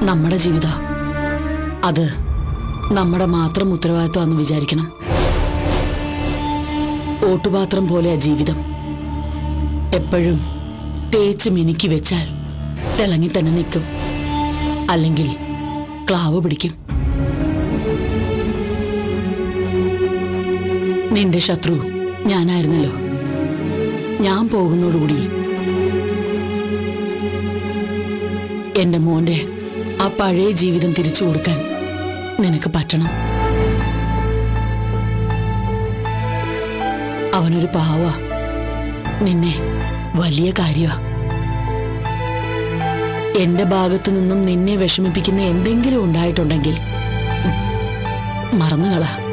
നമ്മുടെ ജീവിത അത് നമ്മുടെ മാത്രം ഉത്തരവാദിത്വമാണെന്ന് വിചാരിക്കണം ഓട്ടുപാത്രം പോലെയാ ജീവിതം എപ്പോഴും തേച്ച് മിനുക്കി വെച്ചാൽ തിളങ്ങി തന്നെ നിൽക്കും അല്ലെങ്കിൽ ക്ലാവ് പിടിക്കും നിന്റെ ശത്രു ഞാനായിരുന്നല്ലോ ഞാൻ പോകുന്നതോടുകൂടി എന്റെ മോന്റെ ആ പഴയ ജീവിതം തിരിച്ചു കൊടുക്കാൻ നിനക്ക് പറ്റണം അവനൊരു പാവ നിന്നെ വലിയ കാര്യമാ എന്റെ ഭാഗത്തു നിന്നും നിന്നെ വിഷമിപ്പിക്കുന്ന എന്തെങ്കിലും ഉണ്ടായിട്ടുണ്ടെങ്കിൽ മറന്നുകളാ